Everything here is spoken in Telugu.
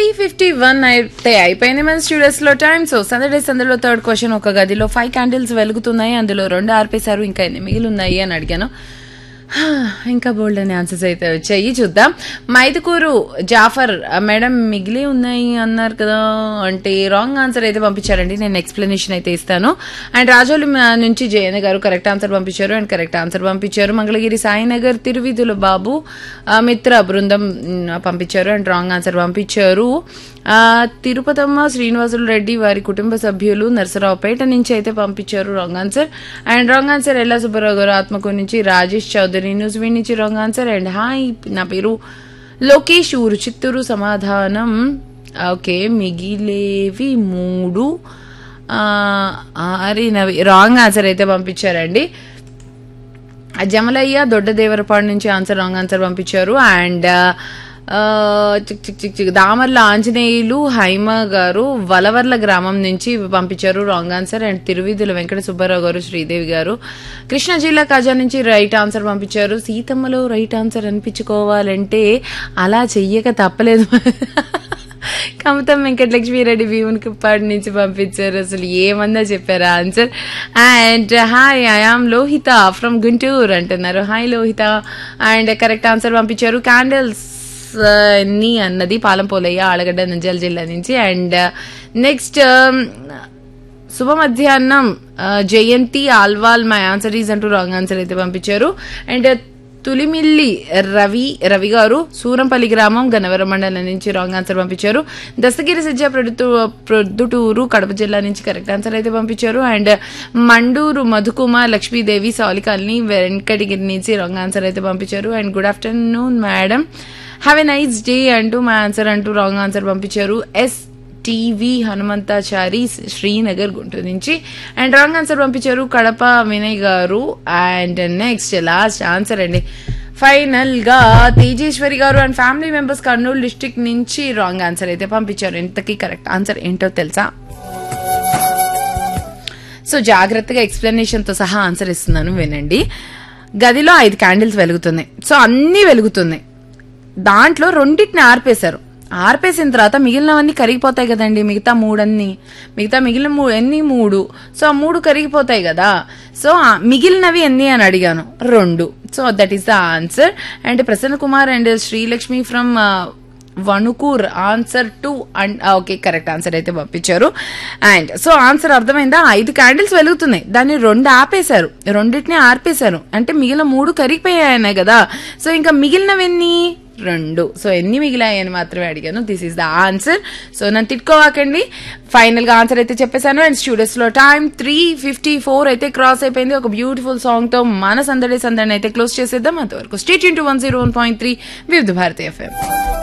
ఫిఫ్టీ వన్ అయితే అయిపోయింది మన స్టూడియోస్ లో టైం సో సందడే సందడిలో థర్డ్ క్వశ్చన్ ఒక గదిలో ఫైవ్ క్యాండిల్స్ వెలుగుతున్నాయి అందులో రెండు ఆర్పేశారు ఇంకా ఎన్ని మిగిలి ఉన్నాయి అని అడిగాను హా, ఇంకా బోల్డ్ అనే ఆన్సర్స్ అయితే వచ్చాయి చూద్దాం మైదుకూరు జాఫర్ ఆ, మేడం మిగిలి ఉన్నాయి అన్నారు కదా అంటే రాంగ్ ఆన్సర్ అయితే పంపించారండి నేను ఎక్స్ప్లెనేషన్ అయితే ఇస్తాను అండ్ రాజోలి మ- నుంచి జయన గారు కరెక్ట్ ఆన్సర్ పంపించారు అండ్ కరెక్ట్ ఆన్సర్ పంపించారు మంగళగిరి సాయినగర్ తిరువిధుల బాబు ఆ, మిత్ర బృందం మ్, పంపించారు అండ్ రాంగ్ ఆన్సర్ పంపించారు ఆ, తిరుపతమ్మ శ్రీనివాసులు రెడ్డి వారి కుటుంబ సభ్యులు నరసరావుపేట నుంచి అయితే పంపించారు wrong answer and wrong answer Ella Subbarao గారు ఆత్మకూరు నుంచి రాజేష్ చౌదరి న్యూస్వీ నుంచి రాంగ్ ఆన్సర్ అండ్ హాయ్ నా పేరు లోకేష్ ఊరు చిత్తూరు సమాధానం ఓకే మిగిలేవి మూడు ఆ, ఆరినవి రాంగ్ ఆన్సర్ అయితే పంపించారండి జమలయ్య దొడ్డదేవరపాడు నుంచి ఆన్సర్ రాంగ్ ఆన్సర్ పంపించారు అండ్ ఆ, చిక్ చిక్ చిక్ చిక్ దామర్ల ఆంజనేయులు హైమ గారు వలవర్ల గ్రామం నుంచి పంపించారు wrong answer and Tiruvidhula Venkata Subbarao గారు శ్రీదేవి గారు కృష్ణా జిల్లా కాజా నుంచి రైట్ ఆన్సర్ పంపించారు సీతమ్మలో రైట్ ఆన్సర్ అనిపించుకోవాలంటే అలా చెయ్యక తప్పలేదు కమతం వెంకటలక్ష్మిరెడ్డి భీమునికి పాడి నుంచి పంపించారు అసలు ఏమన్నా చెప్పారు answer and hi I am Lohitha from Guntur అంటున్నారు hi Lohitha and correct answer పంపించారు క్యాండిల్స్ ని అన్నది పాలంపోలయ్య ఆలగడ్డ నంజాల జిల్లా నుంచి అండ్ నెక్స్ట్ శుభ మధ్యాహ్నం ఆ, Jayanthi Alwal my answer is అంటూ రాంగ్ ఆన్సర్ అయితే పంపించారు అండ్ తులిమిల్లి రవి రవి గారు సూరంపల్లి గ్రామం గన్నవరం మండలం నుంచి రాంగ్ ఆన్సర్ పంపించారు దస్తగిరి సిజ్జ ప్రొద్దు ప్రొద్దుటూరు కడప జిల్లా నుంచి కరెక్ట్ ఆన్సర్ అయితే పంపించారు అండ్ మండూరు మధుకుమార్ లక్ష్మీదేవి సాలికాల్ని వెంకటగిరి నుంచి రాంగ్ ఆన్సర్ అయితే పంపించారు and good afternoon madam have a nice day అంటూ మా ఆన్సర్ అంటూ రాంగ్ ఆన్సర్ పంపించారు ఎస్ టీవీ హనుమంతాచారి శ్రీనగర్ గుంటూరు నుంచి అండ్ రాంగ్ ఆన్సర్ పంపించారు కడప వినయ్ గారు అండ్ నెక్స్ట్ లాస్ట్ ఆన్సర్ అండి ఫైనల్ గా తేజేశ్వరి గారు and family members Kurnool district నుంచి రాంగ్ ఆన్సర్ అయితే పంపించారు ఇంతకీ కరెక్ట్ ఆన్సర్ ఏంటో తెలుసా సో జాగ్రత్తగా ఎక్స్ప్లెనేషన్ తో సహా ఆన్సర్ ఇస్తున్నాను వినండి గదిలో ఐదు క్యాండిల్స్ వెలుగుతున్నాయి సో అన్ని వెలుగుతున్నాయి దాంట్లో రెండింటిని ఆర్పేశారు ఆర్పేసిన తర్వాత మిగిలినవన్నీ కరిగిపోతాయి కదండి మిగతా మూడన్ని మిగతా మిగిలిన మూ ఎన్ని మూడు సో ఆ మూడు కరిగిపోతాయి కదా సో ఆ మిగిలినవి ఎన్ని అని అడిగాను రెండు so that is the answer and Prasanna Kumar and Srilakshmi from Vanukur answer two and okay correct answer అయితే పంపించారు అండ్ సో ఆన్సర్ అర్థమైందా ఐదు క్యాండిల్స్ వెలుగుతున్నాయి దాన్ని రెండు ఆపేశారు రెండింటిని ఆర్పేశారు అంటే మిగిలిన మూడు కరిగిపోయాయి కదా సో ఇంకా మిగిలినవన్నీ రెండు సో ఎన్ని మిగిలాయని మాత్రమే అడిగాను this is the answer so నన్ను తిట్టుకోవాకండి ఫైనల్ గా ఆన్సర్ అయితే చెప్పేశాను అండ్ స్టూడియోస్ లో టైం త్రీ ఫిఫ్టీ ఫోర్ అయితే క్రాస్ అయిపోయింది ఒక బ్యూటిఫుల్ సాంగ్ తో మన సందడి సందడిని అయితే క్లోజ్ చేసేద్దాం అంతవరకు stay tuned to one zero one point three Vividh Bharati FM